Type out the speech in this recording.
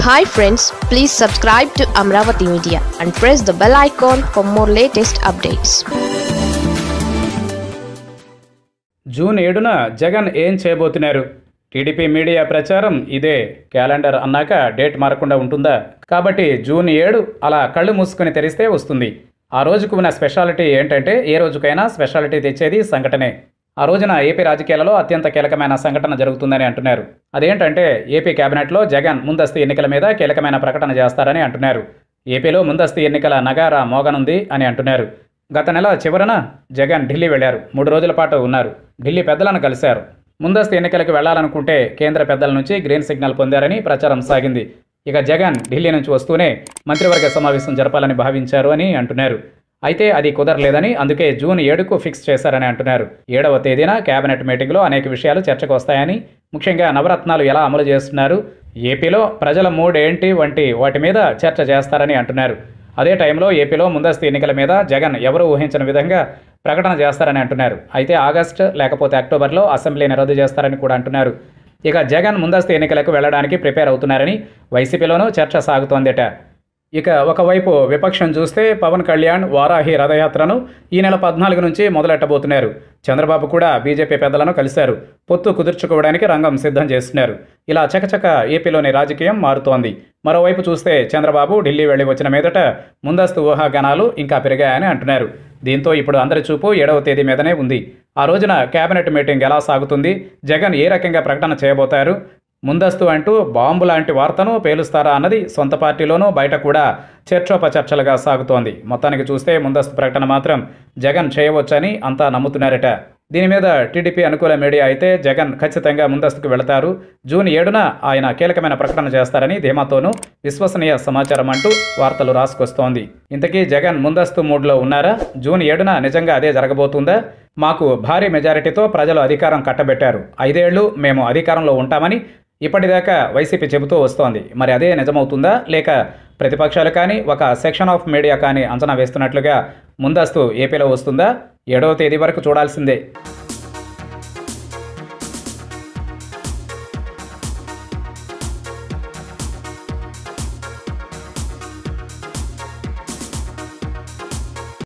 hi friends please subscribe to Amaravati media and press the bell icon for more latest updates June ఏడున జగన్ ఏం చేయబోతున్నారు TDP media ప్రచారం ఇదే calendar అన్నాక date మారకుండా ఉంటుందా కాబట్టి జూన్ ఏడు అలా కళ్ళు మూసుకొని తెరిస్తే వస్తుంది ఆ రోజుకు ఉన్న స్పెషాలిటీ ఏంటంటే ఏ రోజుకైనా స్పెషాలిటీ తెచ్చేది సంఘటనే ఆ రోజున ఏపీ రాజకీయాలలో అత్యంత కీలకమైన సంఘటన జరుగుతుందని అంటున్నారు అదేంటంటే ఏపీ కేబినెట్లో జగన్ ముందస్తు ఎన్నికల మీద కీలకమైన ప్రకటన చేస్తారని అంటున్నారు ఏపీలో ముందస్తు ఎన్నికల నగారా మోగనుంది అని అంటున్నారు గత నెల చివరన జగన్ ఢిల్లీ వెళ్లారు మూడు రోజుల పాటు ఉన్నారు ఢిల్లీ పెద్దలను కలిశారు ముందస్తు ఎన్నికలకు వెళ్లాలనుకుంటే కేంద్ర పెద్దల నుంచి గ్రీన్ సిగ్నల్ పొందారని ప్రచారం సాగింది ఇక జగన్ ఢిల్లీ నుంచి వస్తూనే మంత్రివర్గ సమావేశం జరపాలని భావించారు అని అంటున్నారు అయితే అది కుదరలేదని అందుకే జూన్ ఏడుకు ఫిక్స్ చేశారని అంటున్నారు ఏడవ తేదీన కేబినెట్ మీటింగ్లో అనేక విషయాలు చర్చకు వస్తాయని ముఖ్యంగా నవరత్నాలు ఎలా అమలు చేస్తున్నారు ఏపీలో ప్రజల మూడ్ ఏంటి వంటి వాటి మీద చర్చ చేస్తారని అంటున్నారు అదే టైంలో ఏపీలో ముందస్తు ఎన్నికల మీద జగన్ ఎవరు ఊహించిన విధంగా ప్రకటన చేస్తారని అంటున్నారు అయితే ఆగస్టు లేకపోతే అక్టోబర్లో అసెంబ్లీని రద్దు చేస్తారని కూడా అంటున్నారు ఇక జగన్ ముందస్తు ఎన్నికలకు వెళ్ళడానికి ప్రిపేర్ అవుతున్నారని వైసీపీలోనూ చర్చ సాగుతోందట ఇక ఒకవైపు విపక్షం చూస్తే పవన్ కళ్యాణ్ వారాహి రథయాత్రను ఈ నెల పద్నాలుగు నుంచి మొదలెట్టబోతున్నారు చంద్రబాబు కూడా బీజేపీ పెద్దలను కలిశారు పొత్తు కుదుర్చుకోవడానికి రంగం సిద్ధం చేస్తున్నారు ఇలా చకచక ఏపీలోని రాజకీయం మారుతోంది మరోవైపు చూస్తే చంద్రబాబు ఢిల్లీ వెళ్లి వచ్చిన మీదట ముందస్తు ఊహాగానాలు ఇంకా పెరిగాయని అంటున్నారు దీంతో ఇప్పుడు అందరి చూపు ఏడవ తేదీ మీదనే ఉంది ఆ రోజున కేబినెట్ మీటింగ్ ఎలా సాగుతుంది జగన్ ఏ రకంగా ప్రకటన చేయబోతారు ముందస్తు అంటూ బాంబు లాంటి వార్తను పేలుస్తారా అన్నది సొంత పార్టీలోనూ బయట కూడా చర్చోపచర్చలుగా సాగుతోంది మొత్తానికి చూస్తే ముందస్తు ప్రకటన మాత్రం జగన్ చేయవచ్చని అంతా నమ్ముతున్నారట దీని మీద టీడీపీ అనుకూల మీడియా అయితే జగన్ ఖచ్చితంగా ముందస్తుకు వెళతారు జూన్ ఏడున ఆయన కీలకమైన ప్రకటన చేస్తారని ధీమాతోనూ విశ్వసనీయ సమాచారం అంటూ వార్తలు రాసుకొస్తోంది ఇంతకీ జగన్ ముందస్తు మూడ్లో ఉన్నారా జూన్ ఏడున నిజంగా అదే జరగబోతుందా మాకు భారీ మెజారిటీతో ప్రజలు అధికారం కట్టబెట్టారు ఐదేళ్లు మేము అధికారంలో ఉంటామని ఇప్పటిదాకా వైసీపీ చెబుతూ వస్తోంది మరి అదే నిజమవుతుందా లేక ప్రతిపక్షాలు కానీ ఒక సెక్షన్ ఆఫ్ మీడియా కానీ అంచనా వేస్తున్నట్లుగా ముందస్తు ఏపీలో వస్తుందా ఏడవ తేదీ వరకు చూడాల్సిందే